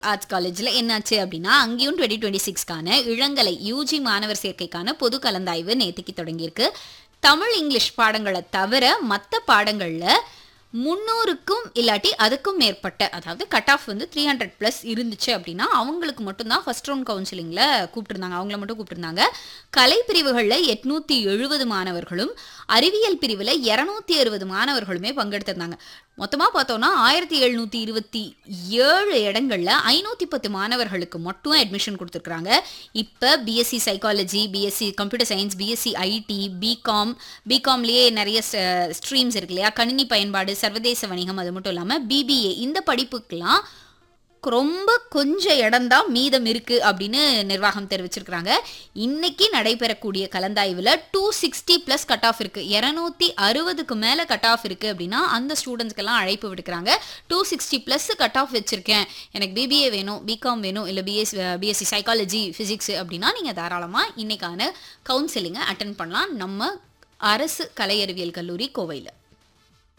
arts காலேஜில் என்னாச்சு அப்படின்னா அங்கேயும் டுவெண்ட்டி டுவெண்ட்டி சிக்ஸ்க்கான இளங்கலை யூஜி மாணவர் சேர்க்கைக்கான பொது கலந்தாய்வு நேற்றுக்கு தொடங்கியிருக்கு தமிழ் இங்கிலீஷ் பாடங்களை தவிர மற்ற பாடங்களில் முந்நூறுக்கும் இல்லாட்டி அதுக்கும் மேற்பட்ட அதாவது கட் ஆஃப் வந்து த்ரீ ஹண்ட்ரட் ப்ளஸ் இருந்துச்சு அப்படின்னா அவங்களுக்கு மட்டும்தான் ஃபர்ஸ்ட் ரவுண்ட் கவுன்சிலிங்கில் கூப்பிட்டுருந்தாங்க அவங்கள மட்டும் கூப்பிட்டுருந்தாங்க கலை பிரிவுகளில் எட்நூற்றி எழுபது மாணவர்களும் அறிவியல் பிரிவில் இரநூத்தி அறுபது மாணவர்களுமே பங்கெடுத்திருந்தாங்க மொத்தமாக பார்த்தோன்னா ஆயிரத்தி எழுநூற்றி இருபத்தி ஏழு இடங்களில் ஐநூற்றி பத்து மாணவர்களுக்கு மட்டும் அட்மிஷன் கொடுத்துருக்குறாங்க இப்போ BSc psychology BSc computer science BSc IT BCom பிகாம்லேயே நிறைய ஸ்ட்ரீம்ஸ் இருக்கு இல்லையா கணினி பயன்பாடு சர்வதேச வணிகம் அது மட்டும் இல்லாமல் பிபிஏ இந்த படிப்புக்கெல்லாம் ரொம்ப கொஞ்சம் இடம்தான் மீதம் இருக்கு அப்படின்னு நிர்வாகம் தெரிவிச்சிருக்கிறாங்க இன்னைக்கு நடைபெறக்கூடிய கலந்தாய்வில் two sixty plus cut off இருக்கு இரநூத்தி அறுபதுக்கு மேலே கட் ஆஃப் இருக்கு அப்படின்னா அந்த ஸ்டூடெண்ட்ஸ்க்கெல்லாம் அழைப்பு விடுக்கிறாங்க two sixty plus cut off வச்சிருக்கேன் எனக்கு பிபிஏ வேணும் பிகாம் வேணும் இல்லை பிஎஸ் பிஎஸ்சி சைக்காலஜி ஃபிசிக்ஸ் அப்படின்னா நீங்கள் தாராளமாக இன்னைக்கான கவுன்சிலிங்கை அட்டன் பண்ணலாம் நம்ம அரசு கலை அறிவியல் கல்லூரி கோவையில்